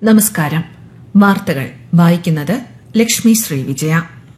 നമസ്കാരം വാർത്തകൾ വായിക്കുന്നത് ലക്ഷ്മി ശ്രീ വിജയ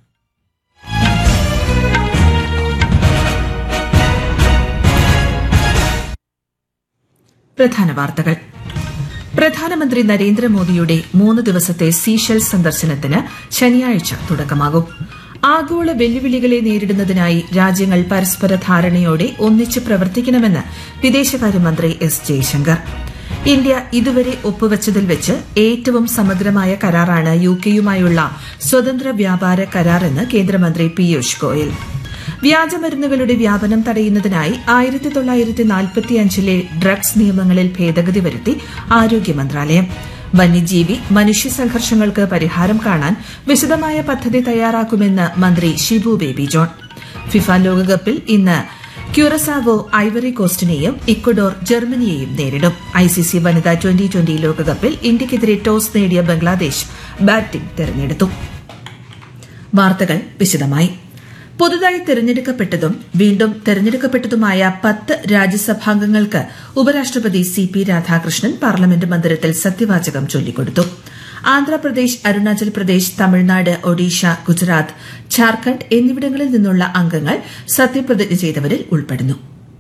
പ്രധാന വാർത്തകൾ പ്രധാനമന്ത്രി നരേന്ദ്രമോദിയുടെ മൂന്ന് ദിവസത്തെ സീഷെൽസ് സന്ദർശനത്തിന് ശനിയാഴ്ച തുടക്കമാകും ആഗോള വെല്ലുവിളികളെ നേരിടുന്നതിനായി രാജ്യങ്ങൾ പരസ്പര ധാരണയോടെ ഒന്നിച്ച് പ്രവർത്തിക്കണമെന്ന് വിദേശകാര്യമന്ത്രി എസ് ജയശങ്കർ ഇന്ത്യ ഇതുവരെ ഒപ്പുവച്ചതിൽ വെച്ച് ഏറ്റവും സമഗ്രമായ കരാറാണ് യുകെയുമായുള്ള സ്വതന്ത്ര വ്യാപാര കരാറെന്ന് കേന്ദ്രമന്ത്രി പീയൂഷ് ഗോയൽ വ്യാജമരുന്നുകളുടെ വ്യാപനം തടയുന്നതിനായി ആയിരത്തി തൊള്ളായിരത്തി നാൽപ്പത്തിയഞ്ചിലെ ഡ്രഗ്സ് നിയമങ്ങളിൽ ഭേദഗതി വരുത്തി ആരോഗ്യ മന്ത്രാലയം വന്യജീവി മനുഷ്യ സംഘർഷങ്ങൾക്ക് പരിഹാരം കാണാൻ വിശദമായ പദ്ധതി തയ്യാറാക്കുമെന്ന് മന്ത്രി ഷിബു ബേബി ജോൺ ഫിഫ ലോകകപ്പിൽ ഇന്ന് ക്യൂറസാവോ ഐവറി കോസ്റ്റിനെയും ഇക്വഡോർ ജർമ്മനിയെയും നേരിടും ഐസിസി വനിതാ ട്വന്റി ട്വന്റി ലോകകപ്പിൽ ഇന്ത്യയ്ക്കെതിരെ ടോസ് നേടിയ ബംഗ്ലാദേശ് ബാറ്റിംഗ് തെരഞ്ഞെടുത്തു വാർത്തകൾ വിശദമായി പുതുതായി തെരഞ്ഞെടുക്കപ്പെട്ടതും വീണ്ടും തെരഞ്ഞെടുക്കപ്പെട്ടതുമായ പത്ത് രാജ്യസഭാംഗങ്ങൾക്ക് ഉപരാഷ്ട്രപതി സി പി രാധാകൃഷ്ണൻ പാർലമെന്റ് മന്ദിരത്തിൽ സത്യവാചകം ചൊല്ലിക്കൊടുത്തു ആന്ധ്രാപ്രദേശ് അരുണാചൽ പ്രദേശ് തമിഴ്നാട് ഒഡീഷ ഗുജറാത്ത് ഝാർഖണ്ഡ് എന്നിവിടങ്ങളിൽ നിന്നുള്ള അംഗങ്ങൾ സത്യപ്രതിജ്ഞ ചെയ്തവരിൽ ഉൾപ്പെടുന്നു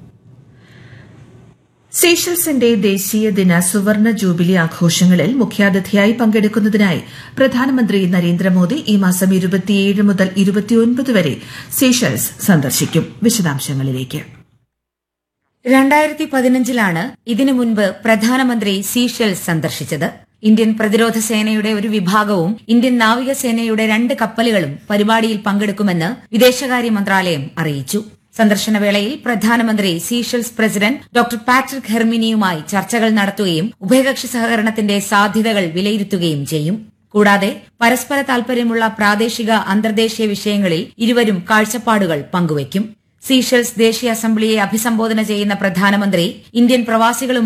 സീഷൽസിന്റെ ദേശീയ ദിന സുവർണ ജൂബിലി ആഘോഷങ്ങളിൽ മുഖ്യാതിഥിയായി പങ്കെടുക്കുന്നതിനായി പ്രധാനമന്ത്രി നരേന്ദ്രമോദി ഈ മാസം ഇരുപത്തിയേഴ് മുതൽ ഇരുപത്തിയൊൻപത് വരെ സീഷൽസ് സന്ദർശിക്കും വിശദാംശങ്ങളിലേക്ക് രണ്ടായിരത്തി പതിനഞ്ചിലാണ് ഇതിനു മുൻപ് പ്രധാനമന്ത്രി സീഷെൽസ് സന്ദർശിച്ചത് ഇന്ത്യൻ പ്രതിരോധ സേനയുടെ ഒരു വിഭാഗവും ഇന്ത്യൻ നാവികസേനയുടെ രണ്ട് കപ്പലുകളും പരിപാടിയിൽ പങ്കെടുക്കുമെന്ന് വിദേശകാര്യ മന്ത്രാലയം അറിയിച്ചു സന്ദർശനവേളയിൽ പ്രധാനമന്ത്രി സീഷെൽസ് പ്രസിഡന്റ് ഡോക്ടർ പാട്രിക് ഹെർമിനിയുമായി ചർച്ചകൾ നടത്തുകയും ഉഭയകക്ഷി സഹകരണത്തിന്റെ സാധ്യതകൾ വിലയിരുത്തുകയും ചെയ്യും കൂടാതെ പരസ്പര താൽപര്യമുള്ള പ്രാദേശിക അന്തർദേശീയ വിഷയങ്ങളിൽ ഇരുവരും കാഴ്ചപ്പാടുകൾ പങ്കുവയ്ക്കും സീഷെൽസ് ദേശീയ അസംബ്ലിയെ അഭിസംബോധന ചെയ്യുന്ന പ്രധാനമന്ത്രി ഇന്ത്യൻ പ്രവാസികളുമായി